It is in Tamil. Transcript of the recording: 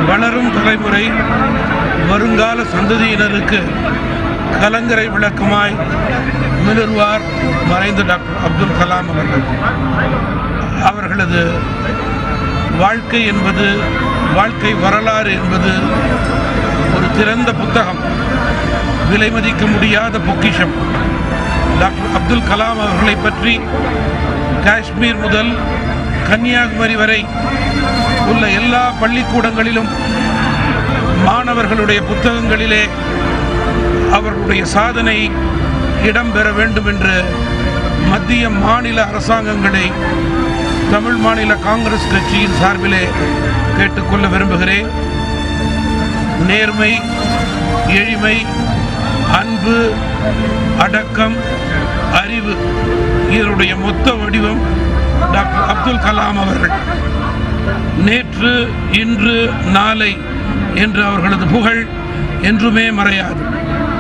வளரும் தலைமுறை வருங்கால சந்ததியினருக்கு கலங்கரை விளக்கமாய் மிளர்வார் மறைந்த டாக்டர் அப்துல் கலாம் அவர்கள் அவர்களது வாழ்க்கை என்பது வாழ்க்கை வரலாறு என்பது ஒரு திறந்த புத்தகம் விலை மதிக்க முடியாத பொக்கிஷம் டாக்டர் அப்துல் கலாம் அவர்களை பற்றி காஷ்மீர் முதல் கன்னியாகுமரி வரை உள்ள எல்லா பள்ளிக்கூடங்களிலும் மாணவர்களுடைய புத்தகங்களிலே அவர்களுடைய சாதனை இடம்பெற வேண்டும் என்று மத்திய மாநில அரசாங்கங்களை தமிழ் மாநில காங்கிரஸ் கட்சியின் சார்பிலே கேட்டுக்கொள்ள விரும்புகிறேன் நேர்மை எளிமை அன்பு அடக்கம் அறிவு இதனுடைய மொத்த வடிவம் டாக்டர் அப்துல் கலாம் அவர்கள் நேற்று இன்று நாளை என்று அவர்களது புகழ் என்றுமே மறையாது